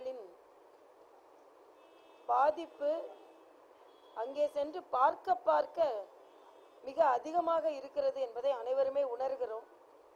புயலின் பாதிப்பு அங்கே சென்று பார்க்க பார்க்க மிக அதிகமாக இருக்கிறது என்பதை அனைவருமே உணர்கிறோம்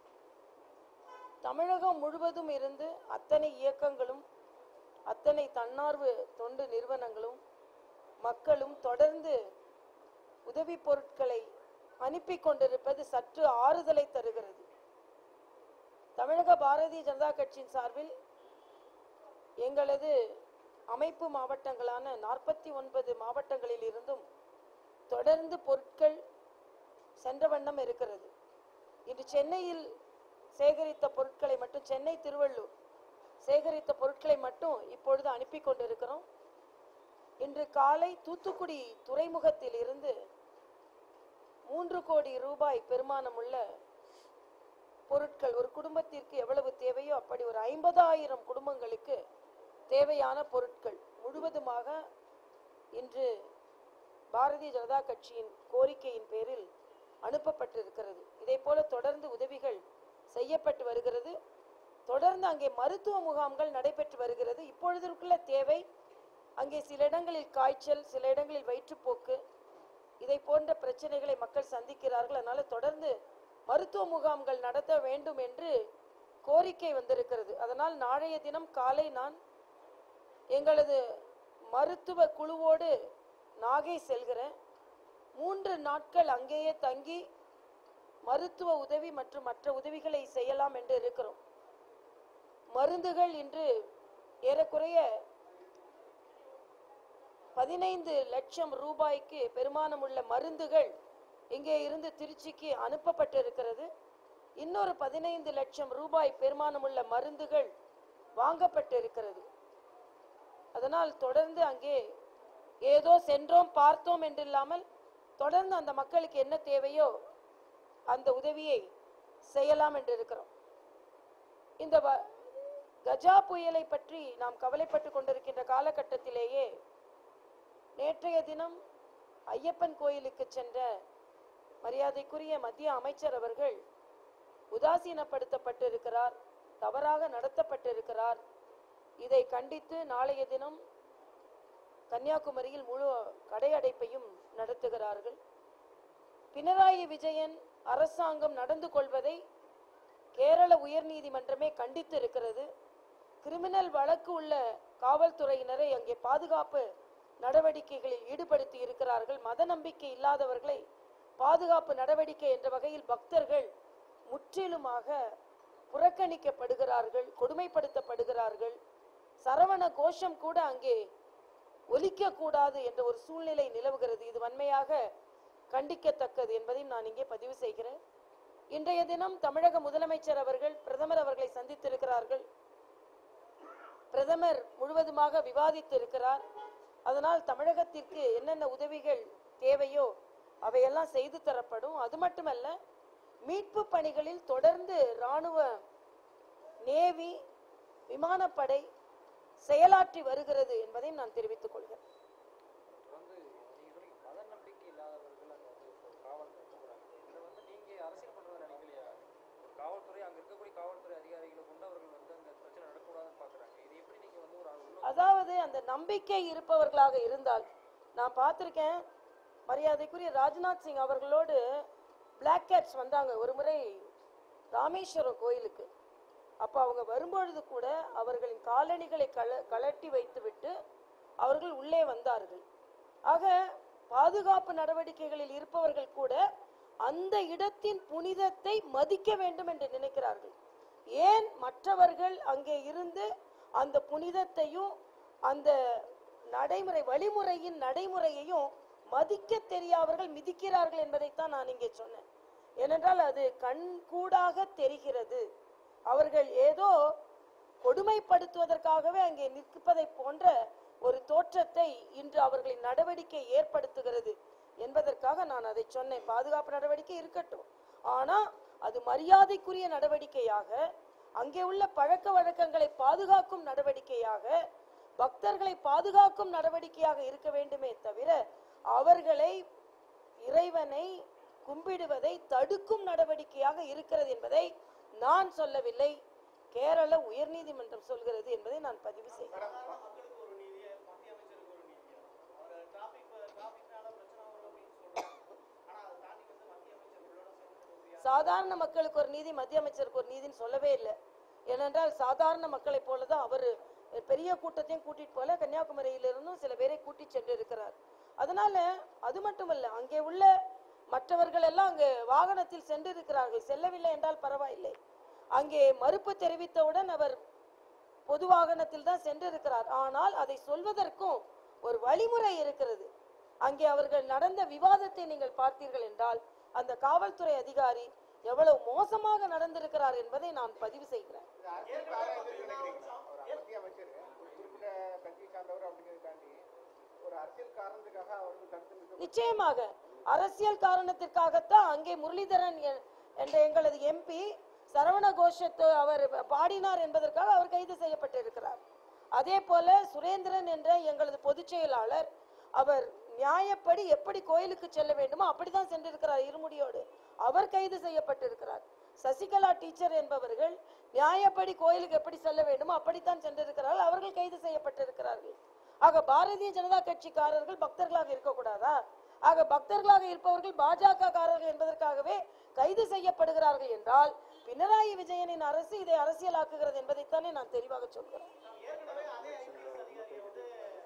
தமிழகம் முழுவதும் இருந்து அத்தனை இயக்கங்களும் அத்தனை தன்னார்வ தொண்டு நிறுவனங்களும் மக்களும் தொடர்ந்து உதவி பொருட்களை அனுப்பி கொண்டிருப்பது சற்று ஆறுதலை தருகிறது தமிழக பாரதிய ஜனதா கட்சியின் சார்பில் எங்களது அமைப்பு மாவட்டங்களான நாற்பத்தி ஒன்பது மாவட்டங்களில் இருந்தும் தொடர்ந்து பொருட்கள் சென்ற வண்ணம் இருக்கிறது இன்று சென்னையில் சேகரித்த பொருட்களை மட்டும் சென்னை திருவள்ளூர் சேகரித்த பொருட்களை மட்டும் இப்பொழுது அனுப்பி கொண்டிருக்கிறோம் இன்று காலை தூத்துக்குடி துறைமுகத்தில் இருந்து மூன்று கோடி ரூபாய் பெருமானமுள்ள பொருட்கள் ஒரு குடும்பத்திற்கு எவ்வளவு தேவையோ அப்படி ஒரு ஐம்பதாயிரம் குடும்பங்களுக்கு தேவையான பொருட்கள் முழுவதுமாக இன்று பாரதிய ஜனதா கட்சியின் கோரிக்கையின் பேரில் அனுப்பப்பட்டிருக்கிறது இதே போல தொடர்ந்து உதவிகள் செய்யப்பட்டு வருகிறது தொடர்ந்து அங்கே மருத்துவ முகாம்கள் நடைபெற்று வருகிறது இப்பொழுதற்குள்ள தேவை அங்கே சில இடங்களில் காய்ச்சல் சில இடங்களில் வயிற்றுப்போக்கு இதை போன்ற பிரச்சனைகளை மக்கள் சந்திக்கிறார்கள் அதனால தொடர்ந்து மருத்துவ முகாம்கள் நடத்த வேண்டும் என்று கோரிக்கை வந்திருக்கிறது அதனால் நாளைய தினம் காலை நான் எங்களது மருத்துவ குழுவோடு நாகை செல்கிறேன் மூன்று நாட்கள் அங்கேயே தங்கி மருத்துவ உதவி மற்றும் மற்ற உதவிகளை செய்யலாம் என்று இருக்கிறோம் மருந்துகள் இன்று ஏறக்குறைய பதினைந்து லட்சம் ரூபாய்க்கு பெருமானமுள்ள மருந்துகள் இங்கே இருந்து திருச்சிக்கு அனுப்பப்பட்டிருக்கிறது இன்னொரு பதினைந்து லட்சம் ரூபாய் பெருமானமுள்ள மருந்துகள் வாங்கப்பட்டிருக்கிறது அதனால் தொடர்ந்து அங்கே ஏதோ சென்றோம் பார்த்தோம் என்றில்லாமல் தொடர்ந்து அந்த மக்களுக்கு என்ன தேவையோ அந்த உதவியை செய்யலாம் என்று இருக்கிறோம் இந்த வ- கஜா புயலை பற்றி நாம் கவலைப்பட்டு கொண்டிருக்கின்ற காலகட்டத்திலேயே நேற்றைய தினம் ஐயப்பன் கோயிலுக்கு சென்ற மரியாதைக்குரிய மத்திய அமைச்சர் அவர்கள் உதாசீனப்படுத்தப்பட்டிருக்கிறார் தவறாக நடத்தப்பட்டிருக்கிறார் இதை கண்டித்து நாளைய தினம் கன்னியாகுமரியில் முழு கடையடைப்பையும் நடத்துகிறார்கள் பினராயி விஜயன் அரசாங்கம் நடந்து கொள்வதை கேரள உயர்நீதிமன்றமே கண்டித்து இருக்கிறது கிரிமினல் வழக்கு உள்ள காவல்துறையினரை அங்கே பாதுகாப்பு நடவடிக்கைகளில் ஈடுபடுத்தி இருக்கிறார்கள் மத நம்பிக்கை இல்லாதவர்களை பாதுகாப்பு நடவடிக்கை என்ற வகையில் பக்தர்கள் முற்றிலுமாக புறக்கணிக்கப்படுகிறார்கள் கொடுமைப்படுத்தப்படுகிறார்கள் சரவண கோஷம் கூட அங்கே ஒலிக்க கூடாது என்ற ஒரு சூழ்நிலை நிலவுகிறது இது வன்மையாக கண்டிக்கத்தக்கது என்பதையும் நான் இங்கே பதிவு செய்கிறேன் இன்றைய தினம் தமிழக முதலமைச்சர் அவர்கள் பிரதமர் அவர்களை சந்தித்திருக்கிறார்கள் பிரதமர் முழுவதுமாக விவாதித்திருக்கிறார் அதனால் தமிழகத்திற்கு என்னென்ன உதவிகள் தேவையோ அவையெல்லாம் செய்து தரப்படும் அது மட்டுமல்ல மீட்பு பணிகளில் தொடர்ந்து ராணுவ நேவி விமானப்படை செயலாற்றி வருகிறது என்பதையும் நான் தெரிவித்துக் கொள்கிறேன் வந்து நீங்க சொன்னீங்க மத நம்பிக்கை இல்லாதவர்கள் அங்க வந்து இப்போ காவல் நிறுத்தப்படுறாங்க இதை வந்து நீங்க அரசியல் பண்றதை நினைக்கலையா ஒரு காவல்துறை அங்க இருக்கக்கூடிய காவல்துறை அதிகாரிகளை கொண்டு அவர்கள் வந்து அந்த பிரச்சனை நடக்கக்கூடாதுன்னு பாக்குறாங்க இது எப்படி நீங்க வந்து ஒரு உள்ள அதாவது அந்த நம்பிக்கை இருப்பவர்களாக இருந்தால் நான் பார்த்திருக்கேன் மரியாதைக்குரிய ராஜ்நாத் சிங் அவர்களோடு பிளாக் கேட்ஸ் வந்தாங்க ஒரு முறை ராமேஸ்வரம் கோயிலுக்கு அப்போ அவங்க வரும்பொழுது கூட அவர்களின் காலணிகளை கல கலட்டி வைத்துவிட்டு அவர்கள் உள்ளே வந்தார்கள் ஆக பாதுகாப்பு நடவடிக்கைகளில் இருப்பவர்கள் கூட அந்த இடத்தின் புனிதத்தை மதிக்க வேண்டும் என்று நினைக்கிறார்கள் ஏன் மற்றவர்கள் அங்கே இருந்து அந்த புனிதத்தையும் அந்த நடைமுறை வழிமுறையின் நடைமுறையையும் மதிக்க தெரியாதவர்கள் மிதிக்கிறார்கள் என்பதைத்தான் நான் இங்கே சொன்னேன் ஏனென்றால் அது கண்கூடாக தெரிகிறது அவர்கள் ஏதோ கொடுமைப்படுத்துவதற்காகவே அங்கே நிற்பதை போன்ற ஒரு தோற்றத்தை இன்று அவர்களின் நடவடிக்கை ஏற்படுத்துகிறது என்பதற்காக நான் அதை சொன்னேன் பாதுகாப்பு நடவடிக்கை இருக்கட்டும் ஆனா அது மரியாதைக்குரிய நடவடிக்கையாக அங்கே உள்ள பழக்க வழக்கங்களை பாதுகாக்கும் நடவடிக்கையாக பக்தர்களை பாதுகாக்கும் நடவடிக்கையாக இருக்க வேண்டுமே தவிர அவர்களை இறைவனை கும்பிடுவதை தடுக்கும் நடவடிக்கையாக இருக்கிறது என்பதை நான் சொல்லவில்லை கேரள உயர்நீதிமன்றம் சொல்கிறது என்பதை நான் பதிவு செய்கிறேன் சாதாரண மக்களுக்கு ஒரு நீதி மத்திய அமைச்சருக்கு ஒரு நீதின்னு சொல்லவே இல்லை ஏனென்றால் சாதாரண மக்களைப் போல தான் அவர் பெரிய கூட்டத்தையும் கூட்டிட்டு போல கன்னியாகுமரியிலிருந்தும் சில பேரை கூட்டி சென்று இருக்கிறார் அதனால அது மட்டுமல்ல அங்கே உள்ள மற்றவர்கள் எல்லாம் அங்கே வாகனத்தில் சென்று இருக்கிறார்கள் செல்லவில்லை என்றால் பரவாயில்லை அங்கே மறுப்பு தெரிவித்தவுடன் அவர் பொது வாகனத்தில் தான் சென்றிருக்கிறார் ஆனால் அதை சொல்வதற்கும் ஒரு வழிமுறை இருக்கிறது அங்கே அவர்கள் நடந்த விவாதத்தை நீங்கள் பார்த்தீர்கள் என்றால் அந்த காவல்துறை அதிகாரி எவ்வளவு மோசமாக நடந்திருக்கிறார் என்பதை நான் பதிவு செய்கிறேன் இது அரசியல் காரணம் எதுக்கு நினைக்கிறீங்க? ஒரு மத்திய அமைச்சர் ஒரு குறிப்பிட்ட கட்சியை சார்ந்தவர் அப்படிங்கிறத தாண்டி ஒரு அரசியல் காரணத்துக்காக அவருக்கு தடுத்து நிறுத்த நிச்சயமாக அரசியல் காரணத்திற்காகத்தான் அங்கே முரளிதரன் எ- என்ற எங்களது எம்பி சரவண கோஷத்து அவர் பாடினார் என்பதற்காக அவர் கைது செய்யப்பட்டிருக்கிறார் அதே போல சுரேந்திரன் என்ற எங்களது பொதுச் செயலாளர் அவர் நியாயப்படி எப்படி கோயிலுக்கு செல்ல வேண்டுமோ அப்படிதான் சென்றிருக்கிறார் இருமுடியோடு அவர் கைது செய்யப்பட்டிருக்கிறார் சசிகலா டீச்சர் என்பவர்கள் நியாயப்படி கோயிலுக்கு எப்படி செல்ல வேண்டுமோ அப்படித்தான் சென்றிருக்கிறார்கள் அவர்கள் கைது செய்யப்பட்டிருக்கிறார்கள் ஆக பாரதிய ஜனதா கட்சிக்காரர்கள் பக்தர்களாக இருக்கக்கூடாதா ஆக பக்தர்களாக இருப்பவர்கள் பாஜக காரர்கள் என்பதற்காகவே கைது செய்யப்படுகிறார்கள் என்றால் பினராயி விஜயனின் அரசு இதை அரசியலாக்குகிறது என்பதைத்தானே நான் தெளிவாக சொல்கிறேன் ஏற்கனவே அதே ஐபிஎஸ் அதிகாரியை வந்து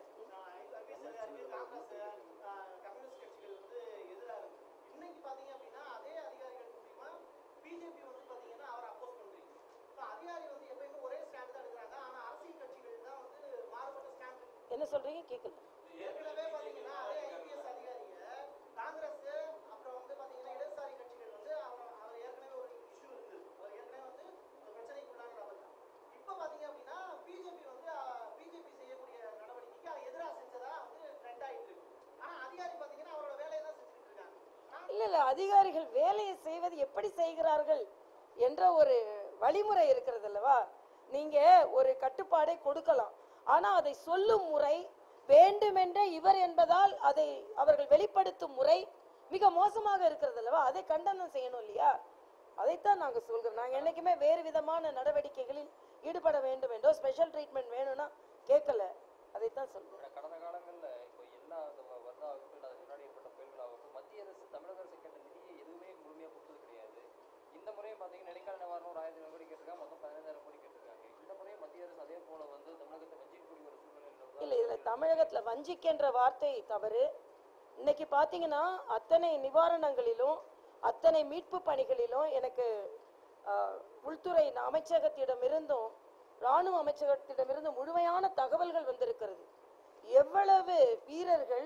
ஐபிஎஸ் அதிகாரிக்கு காங்கிரஸ் ஆஹ், கம்யூனிஸ்ட் கட்சிகள் வந்து எதிராக இருக்கு இன்னைக்கு பாத்தீங்க அப்படின்னா அதே அதிகாரிகள் மூலியமா பிஜேபி வந்து பாத்தீங்கன்னா அவரை அப்போஸ் பண்றீங்க ஸோ அதிகாரி வந்து எப்பயுமே ஒரே ஸ்டாண்ட் தான் எடுக்கிறாங்க ஆனா அரசியல் கட்சிகள் தான் வந்து மாறுபட்ட ஸ்டாண்ட் என்ன சொல்றீங்க கேட்கல ஏற்கனவே பாத்தீங்கன்னா அதே ஐபிஎஸ் அதிகாரிய காங்கிரஸ் அப்புறம் வந்து பாத்தீங்கன்னா இடதுசாரி கட்சிகள் வந்து அவர் அவர் ஏற்கனவே ஒரு இஷ்யூ இருந்தது அவர் ஏற்கனவே வந்து ஒரு பிரச்சனைக்குள்ளான நபர் தான் இப்போ பாத்தீங்க அப்படின்னா பிஜேபி வந்து பிஜேபி செய்யக்கூடிய நடவடிக்கைக்கு அது எதிராக செஞ்சதா வந்து ட்ரெண்ட் ஆயிட்டு இருக்கு ஆனா அதிகாரி பாத்தீங்கன்னா அவரோட வேலையை தான் செஞ்சுட்டு இருக்காங்க ஆனா இல்ல இல்ல அதிகாரிகள் வேலையை செய்வது எப்படி செய்கிறார்கள் என்ற ஒரு வழிமுறை இருக்கிறது அல்லவா நீங்க ஒரு கட்டுப்பாடை கொடுக்கலாம் ஆனா அதை சொல்லும் முறை வேண்டுமென்றே இவர் என்பதால் அதை அவர்கள் வெளிப்படுத்தும் முறை மிக மோசமாக இருக்கிறது அல்லவா அதை கண்டனம் செய்யணும் இல்லையா அதைத்தான் நாங்க சொல்கிறோம் நாங்க என்னைக்குமே வேறு விதமான நடவடிக்கைகளில் ஈடுபட வேண்டும் என்றோ ஸ்பெஷல் ட்ரீட்மெண்ட் வேணும்னா கேட்கல அதைத்தான் சொல்றோம் ஏன்னா கடந்த காலங்கள்ல இப்போ எல்லா அந்த வ- வர்ணா ஆகட்டும் அதுக்கு முன்னாடி ஏற்பட்ட புயல்களாகட்டும் மத்திய அரசு தமிழக அரசு கேட்ட நிதியை எதுவுமே முழுமையா கொடுத்தது கிடையாது இந்த முறையும் பார்த்தீங்கன்னா நெடுங்கால நிவாரணம் ஒரு ஆயிரத்தி ஐநூறு கோடி கேட்டிருக்காங்க மொத்தம் பதினஞ்சாயிரம் கோடி கேட்டிருக்காங்க இந்த முறையும் மத்திய அரசு அதே போல வந்து தமிழகத்தை வஞ்சிக்கக்கூடிய ஒரு சூழ்நிலையில் இல்ல இதுல தமிழகத்துல வஞ்சிக்கின்ற வார்த்தை தவறு இன்னைக்கு பாத்தீங்கன்னா அத்தனை நிவாரணங்களிலும் அத்தனை மீட்பு பணிகளிலும் எனக்கு ஆஹ், உள்துறை அமைச்சகத்திடமிருந்தும் ராணுவ அமைச்சகத்திடமிருந்தும் முழுமையான தகவல்கள் வந்திருக்கிறது எவ்வளவு வீரர்கள்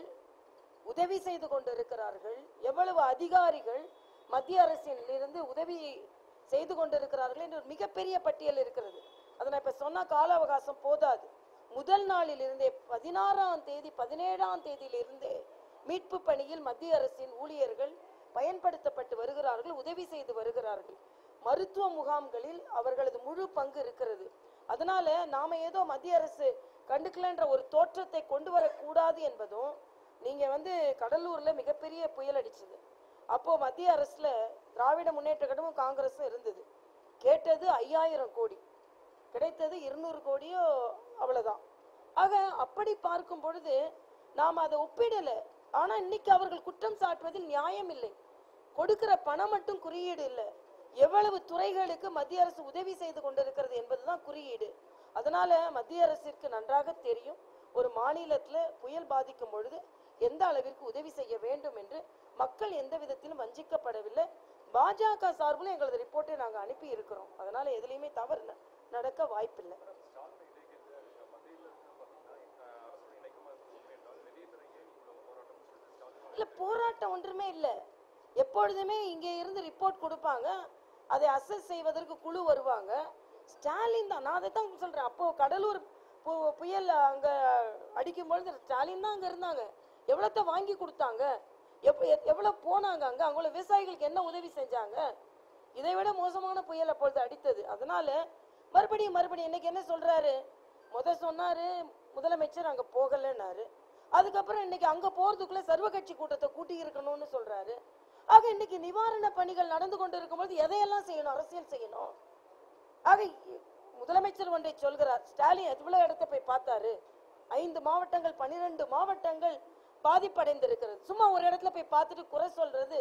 உதவி செய்து கொண்டிருக்கிறார்கள் எவ்வளவு அதிகாரிகள் மத்திய அரசில் இருந்து உதவி செய்து கொண்டிருக்கிறார்கள் என்று ஒரு மிகப்பெரிய பட்டியல் இருக்கிறது அதை நான் இப்ப சொன்ன கால அவகாசம் போதாது முதல் நாளில் இருந்தே பதினாறாம் தேதி பதினேழாம் தேதியிலிருந்தே மீட்பு பணியில் மத்திய அரசின் ஊழியர்கள் பயன்படுத்தப்பட்டு வருகிறார்கள் உதவி செய்து வருகிறார்கள் மருத்துவ முகாம்களில் அவர்களது முழு பங்கு இருக்கிறது அதனால நாம ஏதோ மத்திய அரசு கண்டுக்கலன்ற ஒரு தோற்றத்தை கொண்டு வரக்கூடாது என்பதும் நீங்க வந்து கடலூர்ல மிகப்பெரிய புயல் அடிச்சது அப்போ மத்திய அரசுல திராவிட முன்னேற்ற கழகமும் காங்கிரஸும் இருந்தது கேட்டது ஐயாயிரம் கோடி கிடைத்தது இருநூறு கோடியோ அவ்வளவுதான் ஆக அப்படி பார்க்கும் பொழுது நாம் அதை ஒப்பிடல ஆனா இன்னைக்கு அவர்கள் குற்றம் சாட்டுவதில் நியாயம் இல்லை கொடுக்கிற பணம் மட்டும் குறியீடு இல்லை எவ்வளவு துறைகளுக்கு மத்திய அரசு உதவி செய்து கொண்டிருக்கிறது என்பதுதான் குறியீடு அதனால மத்திய அரசிற்கு நன்றாக தெரியும் ஒரு மாநிலத்துல புயல் பாதிக்கும் பொழுது எந்த அளவிற்கு உதவி செய்ய வேண்டும் என்று மக்கள் எந்த விதத்திலும் வஞ்சிக்கப்படவில்லை பாஜக சார்பில் எங்களது ரிப்போர்ட்டை நாங்க அனுப்பி இருக்கிறோம் அதனால எதுலையுமே தவறு ந- நடக்க வாய்ப்பில்லை இல்ல போராட்டம் ஒன்றுமே இல்ல எப்பொழுதுமே இங்கே இருந்து ரிப்போர்ட் கொடுப்பாங்க அதை அசஸ் செய்வதற்கு குழு வருவாங்க ஸ்டாலின் தான் நான் அதை தான் சொல்றேன் அப்போ கடலூர் பு- புயல் அங்க அடிக்கும் பொழுது ஸ்டாலின் தான் அங்க இருந்தாங்க எவ்வளோத்த வாங்கி கொடுத்தாங்க எப்ப எத்- எவ்வளவு போனாங்க அங்க அங்க உள்ள விவசாயிகளுக்கு என்ன உதவி செஞ்சாங்க இதை விட மோசமான புயல் அப்பொழுது அடித்தது அதனால மறுபடியும் மறுபடியும் இன்னைக்கு என்ன சொல்றாரு முத சொன்னாரு முதலமைச்சர் அங்க போகலைன்னாரு அதுக்கப்புறம் இன்னைக்கு அங்க போறதுக்குள்ள சர்வ கட்சி கூட்டத்தை கூட்டி இருக்கணும்னு சொல்றாரு ஆக இன்னைக்கு நிவாரண பணிகள் நடந்து கொண்டு இருக்கும்போது எதையெல்லாம் செய்யணும் அரசியல் செய்யணும் ஆக இ- முதலமைச்சர் ஒன்றை சொல்கிறார் ஸ்டாலின் எவ்வளவு இடத்தை போய் பார்த்தாரு ஐந்து மாவட்டங்கள் பனிரெண்டு மாவட்டங்கள் பாதிப்படைந்திருக்கிறது சும்மா ஒரு இடத்துல போய் பார்த்துட்டு குறை சொல்றது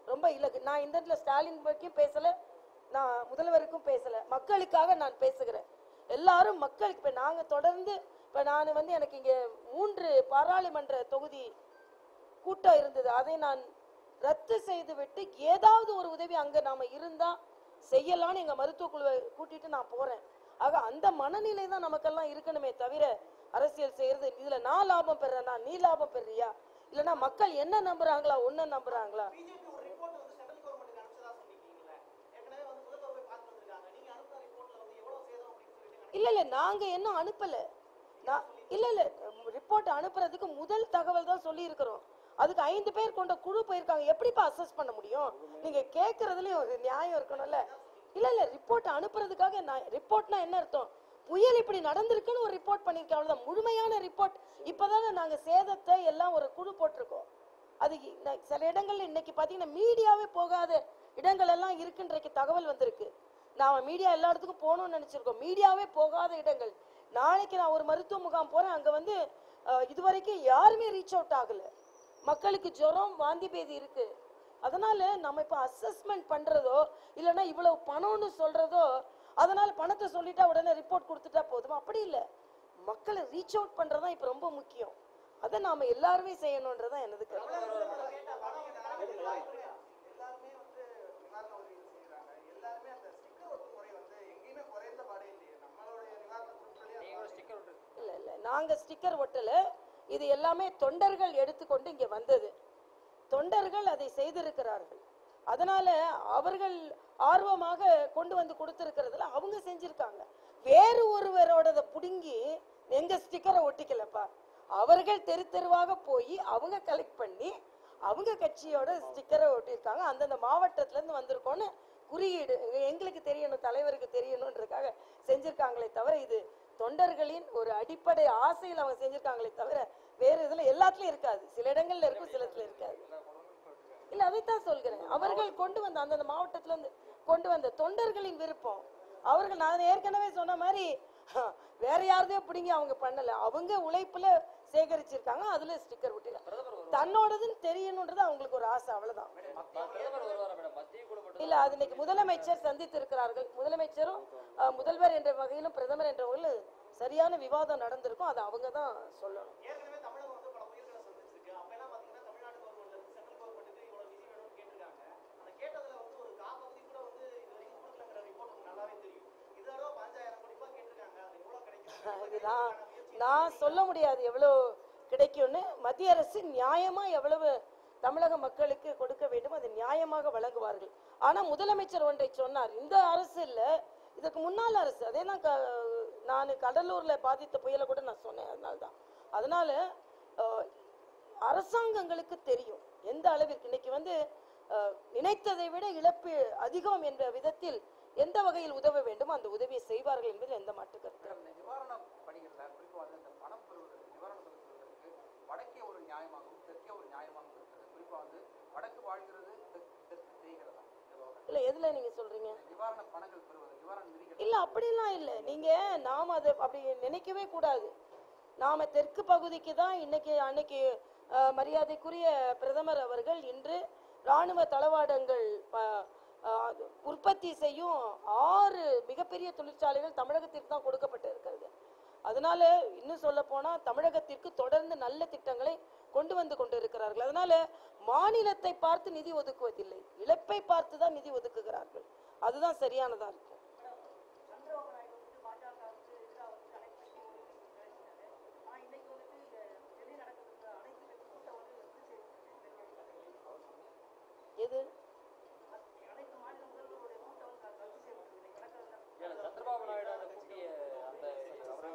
ரொம்ப இலக்கு நான் இந்த இடத்துல ஸ்டாலின் பற்றியும் பேசல நான் முதல்வருக்கும் பேசல மக்களுக்காக நான் பேசுகிறேன் எல்லாரும் மக்களுக்கு இப்ப நாங்க தொடர்ந்து இப்ப நான் வந்து எனக்கு இங்க மூன்று பாராளுமன்ற தொகுதி கூட்டம் இருந்தது அதை நான் ரத்து செய்து விட்டு ஏதாவது ஒரு உதவி அங்க நாம இருந்தா செய்யலாம்னு எங்க மருத்துவ குழுவை கூட்டிட்டு நான் போறேன் ஆக அந்த மனநிலை தான் நமக்கெல்லாம் இருக்கணுமே தவிர அரசியல் செய்யறது இதுல நான் லாபம் பெறேனா நீ லாபம் பெறியா இல்லனா மக்கள் என்ன நம்புறாங்களா ஒண்ணு நம்புறாங்களா பிஜேபி ஒரு ரிப்போர்ட் வந்து சென்ட்ரல் கவர்மெண்ட்டுக்கு அனுப்பிச்சதா சொன்னீங்கல்ல ஏற்கனவே வந்து முதல்வர் போய் பார்த்து வந்திருக்காங்க நீங்க அனுப்புன ரிப்போர்ட்ல வந்து எவ்வளவு சேதம் அப்படின்னு சொல்லிட்டு இல்ல இல்ல நாங்க இன்னும் அனுப்பல நான் இல்ல இல்ல ரிப்போர்ட் அனுப்புறதுக்கு முதல் தகவல் தான் சொல்லி இருக்கிறோம் அதுக்கு ஐந்து பேர் கொண்ட குழு போயிருக்காங்க எப்படிப்பா அசஸ் பண்ண முடியும் நீங்க கேக்குறதுலயும் ஒரு நியாயம் இருக்கணும்ல இல்ல இல்ல ரிப்போர்ட் அனுப்புறதுக்காக நான் ரிப்போர்ட்னா என்ன அர்த்தம் புயல் இப்படி நடந்திருக்குன்னு ஒரு ரிப்போர்ட் பண்ணிருக்கேன் அவ்வளவுதான் முழுமையான ரிப்போர்ட் இப்பதானே நாங்க சேதத்தை எல்லாம் ஒரு குழு போட்டிருக்கோம் அது இ- ந- சில இடங்கள்ல இன்னைக்கு பாத்தீங்கன்னா மீடியாவே போகாத இடங்கள் எல்லாம் இருக்குன்றக்கு தகவல் வந்திருக்கு நாம மீடியா எல்லா இடத்துக்கும் போகணும்னு நினைச்சிருக்கோம் மீடியாவே போகாத இடங்கள் நாளைக்கு நான் ஒரு மருத்துவ முகாம் போறேன் அங்க வந்து அஹ், இதுவரைக்கும் யாருமே ரீச் அவுட் ஆகல மக்களுக்கு ஜுரம் வாந்தி பேதி இருக்கு அதனால நம்ம இப்ப அசஸ்மெண்ட் பண்றதோ இல்லைன்னா இவ்வளவு பணம்னு சொல்றதோ அதனால பணத்தை சொல்லிட்டா உடனே ரிப்போர்ட் கொடுத்துட்டா போதுமா அப்படி இல்ல மக்களை ரீச் அவுட் பண்றதுதான் இப்ப ரொம்ப முக்கியம் அதை நாம எல்லாருமே செய்யணும்ன்றதான் எனது கருத்து எல்லாருமே வந்து நிவாரண உதவிகள் செய்யறாங்க எல்லாருமே அந்த ஸ்டிக்கர் ஒட்டு முறை வந்து எங்கேயுமே குறைந்த பாடே இல்லையே நம்மளுடைய நிவாரண பொருட்களே நீங்க கூட ஸ்டிக்கர் விட்டு இல்ல இல்ல நாங்க ஸ்டிக்கர் ஒட்டல இது எல்லாமே தொண்டர்கள் எடுத்துக்கொண்டு இங்க வந்தது தொண்டர்கள் அதை செய்திருக்கிறார்கள் அதனால அவர்கள் ஆர்வமாக கொண்டு வந்து கொடுத்திருக்கிறதுல அவங்க செஞ்சிருக்காங்க வேறு ஒருவரோடத புடுங்கி எங்க ஸ்டிக்கரை ஒட்டிக்கலப்பா அவர்கள் தெரு தெருவாக போய் அவங்க கலெக்ட் பண்ணி அவங்க கட்சியோட ஸ்டிக்கரை ஒட்டியிருக்காங்க அந்தந்த மாவட்டத்துல இருந்து வந்திருக்கோன்னு குறியீடு எங்களுக்கு தெரியணும் தலைவருக்கு தெரியணுன்றதுக்காக செஞ்சிருக்காங்களே தவிர இது தொண்டர்களின் ஒரு அடிப்படை ஆசையில் அவங்க செஞ்சிருக்காங்களே தவிர வேற இதுல எல்லாத்துலயும் இருக்காது சில இடங்கள்ல இருக்கும் சில இடத்துல இருக்காது இல்ல அதைத்தான் சொல்கிறேன் அவர்கள் கொண்டு வந்த அந்தந்த மாவட்டத்துல இருந்து கொண்டு வந்த தொண்டர்களின் விருப்பம் அவர்கள் நான் ஏற்கனவே சொன்ன மாதிரி வேற யாரதையோ பிடிங்கி அவங்க பண்ணல அவங்க உழைப்புல சேகரிச்சிருக்காங்க அதுல ஸ்டிக்கர் ஒட்டிருக்காங்க தன்னோடதுன்னு தெரியணுன்றது அவங்களுக்கு ஒரு ஆசை அவ்வளவுதான் பிரதமர் வருவாரா மேடம் மத்திய குழு மட்டும் இல்ல அது இன்னைக்கு முதலமைச்சர் சந்தித்திருக்கிறார்கள் முதலமைச்சரும் அஹ், முதல்வர் என்ற வகையிலும் பிரதமர் என்ற வகையிலும் சரியான விவாதம் நடந்திருக்கும் அது அவங்க தான் சொல்லணும் ஏற்கனவே தமிழகம் வந்து பல புயல்களை சந்திச்சிருக்கு அப்பெல்லாம் பாத்தீங்கன்னா தமிழ்நாடு கவர்மெண்ட்ல இருந்து சென்ட்ரல் கவர்மெண்ட்டுக்கு இவ்வளவு நிதி வேணும்னு கேட்டிருக்காங்க அந்த கேட்டதுல வந்து ஒரு காப்பகுதி கூட வந்து இது வரைக்கும் கொடுக்கலங்கிற ரிப்போர்ட் உங்களுக்கு நல்லாவே தெரியும் இது தடவை பாஞ்சாயிரம் கோடி ரூபாய் கேட்டிருக்காங்க அது எவ்வளவு கிடைக்கும் இது நான் நான் சொல்ல முடியாது எவ்வளவு கிடைக்கும்னு மத்திய அரசு நியாயமா எவ்வளவு தமிழக மக்களுக்கு கொடுக்க வேண்டும் அது நியாயமாக வழங்குவார்கள் ஆனா முதலமைச்சர் ஒன்றை சொன்னார் இந்த அரசு இல்ல இதுக்கு முன்னாள் அரசு அதே நான் க- நான் கடலூர்ல பாதித்த புயலை கூட நான் சொன்னேன் அதனால்தான் அதனால அஹ், அரசாங்கங்களுக்கு தெரியும் எந்த அளவிற்கு இன்னைக்கு வந்து அஹ், நினைத்ததை விட இழப்பு அதிகம் என்ற விதத்தில் எந்த வகையில் உதவ வேண்டுமோ அந்த உதவியை செய்வார்கள் என்பதில் எந்த மாற்று கருத்து மேடம், இந்த நிவாரண பணிகள்ல குறிப்பா வந்து இந்த பணம் பெறுவதற்கு நிவாரணம் செலுத்துவதற்கு வடக்கே ஒரு நியாயமாகவும் தெற்கே ஒரு நியாயமாகவும் இருக்கிறது குறிப்பா வந்து வடக்கு வாழ்கிறது தெற்கு தெற்கு செய்கிறதா இந்த விவகாரம். இல்ல எதுல நீங்க சொல்றீங்க இந்த நிவாரண பணங்கள் பெறுவது நிவாரண நிதிகள் இல்ல அப்படிலாம் இல்ல நீங்க நாம அதை அப்படி நினைக்கவே கூடாது நாம தெற்கு பகுதிக்கு தான் இன்னைக்கு அன்னைக்கு அஹ், மரியாதைக்குரிய பிரதமர் அவர்கள் இன்று ராணுவ தளவாடங்கள் ப- அஹ், அது உற்பத்தி செய்யும் ஆறு மிகப்பெரிய தொழிற்சாலைகள் தமிழகத்திற்கு தான் கொடுக்கப்பட்டு இருக்கிறது அதனால இன்னும் சொல்ல போனா தமிழகத்திற்கு தொடர்ந்து நல்ல திட்டங்களை கொண்டு வந்து கொண்டிருக்கிறார்கள் அதனால மாநிலத்தை பார்த்து நிதி ஒதுக்குவதில்லை இழப்பை பார்த்து தான் நிதி ஒதுக்குகிறார்கள் அதுதான் சரியானதா இருக்கும் சந்திரபாபு நாயுடு வந்து பாஜகவுக்கு எதிராக வந்து கனெக்ட் பண்ணி ஒரு விஷயம் பேசினாரு ஆனா இன்னைக்கு வந்துட்டு இந்த டெல்லி நடக்கிற அனைத்து கட்சி கூட்டம் வந்து ரத்து செய்யப்பட்டது எது அனைத்து மாநில முதல்வர்களுடைய கூட்டம் வந்து ரத்து செய்யப்பட்டது இன்னைக்கு நடக்கிற ஏன்னா சந்திரபாபு நாயுடு அந்த கூட்டிய அந்த அவரை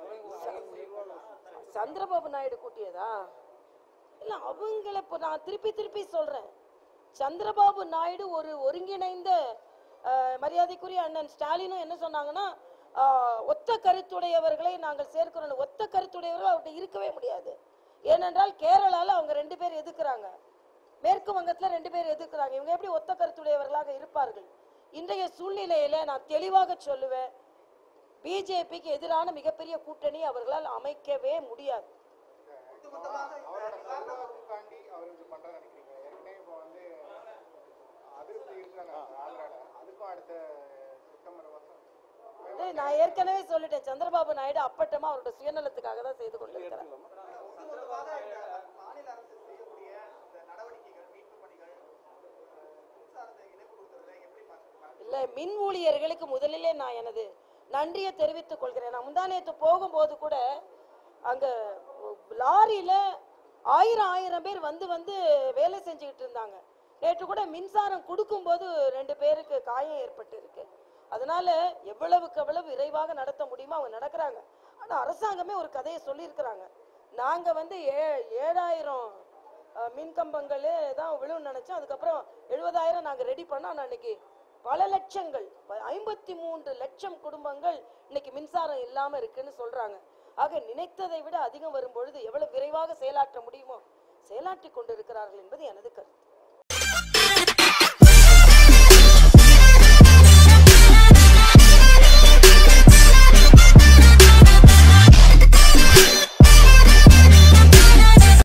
உலக சந்திரபாபு நாயுடு கூட்டியதா இல்ல அவங்கள இப்ப நான் திருப்பி திருப்பி சொல்றேன் சந்திரபாபு நாயுடு ஒரு ஒருங்கிணைந்த அஹ், மரியாதைக்குரிய அண்ணன் ஸ்டாலினும் என்ன சொன்னாங்கன்னா அஹ், ஒத்த கருத்துடையவர்களை நாங்கள் சேர்க்கிறோம் ஒத்த கருத்துடையவர்கள் அவர்கிட்ட இருக்கவே முடியாது ஏனென்றால் கேரளால அவங்க ரெண்டு பேர் எதிர்க்கிறாங்க மேற்கு வங்கத்துல ரெண்டு பேர் எதிர்க்கிறாங்க இவங்க எப்படி ஒத்த கருத்துடையவர்களாக இருப்பார்கள் இன்றைய சூழ்நிலையில நான் தெளிவாக சொல்லுவேன் பிஜேபிக்கு எதிரான மிகப்பெரிய கூட்டணி அவர்களால் அமைக்கவே முடியாது அவரோட செல்வாக்குக்காண்டி அவர் இது பண்றாரு நினைக்கிறீங்க ஏற்கனவே இப்போ வந்து அதிருப்தி இருக்காங்க ஆந்திரால அதுக்கும் அடுத்த செப்டம்பர் மாசம் ஏய், நான் ஏற்கனவே சொல்லிட்டேன் சந்திரபாபு நாயுடு அப்பட்டமா அவரோட சுயநலத்துக்காக தான் செய்து கொண்டிருக்கிறார் ஒட்டுமொத்தமாக இந்த மாநில அரசு செய்யக்கூடிய இந்த நடவடிக்கைகள் மீட்பு பணிகள் அஹ், மின்சாரத்தை இணைப்பு கொடுக்கறதை எப்படி பார்க்குறீங்க இல்ல மின் ஊழியர்களுக்கு முதலிலே நான் எனது நன்றியை தெரிவித்துக் கொள்கிறேன் நான் முந்தானேத்து போகும்போது கூட அங்க லாரியில ஆயிரம் ஆயிரம் பேர் வந்து வந்து வேலை செஞ்சுக்கிட்டு இருந்தாங்க நேற்று கூட மின்சாரம் கொடுக்கும்போது ரெண்டு பேருக்கு காயம் ஏற்பட்டு இருக்கு அதனால எவ்வளவுக்கு எவ்வளவு விரைவாக நடத்த முடியுமோ அவங்க நடக்கிறாங்க ஆனா அரசாங்கமே ஒரு கதையை சொல்லியிருக்கிறாங்க நாங்க வந்து ஏ ஏழாயிரம் அஹ், மின் கம்பங்கள் தான் விழுன்னு நினைச்சோம் அதுக்கப்புறம் எழுபதாயிரம் நாங்க ரெடி பண்ணோம் ஆனா அன்னைக்கு பல லட்சங்கள் ஐம்பத்தி மூன்று லட்சம் குடும்பங்கள் இன்னைக்கு மின்சாரம் இல்லாம இருக்குன்னு சொல்றாங்க ஆக நினைத்ததை விட அதிகம் வரும்பொழுது எவ்வளவு விரைவாக செயலாற்ற முடியுமோ செயலாற்றி கொண்டிருக்கிறார்கள் என்பது எனது கருத்து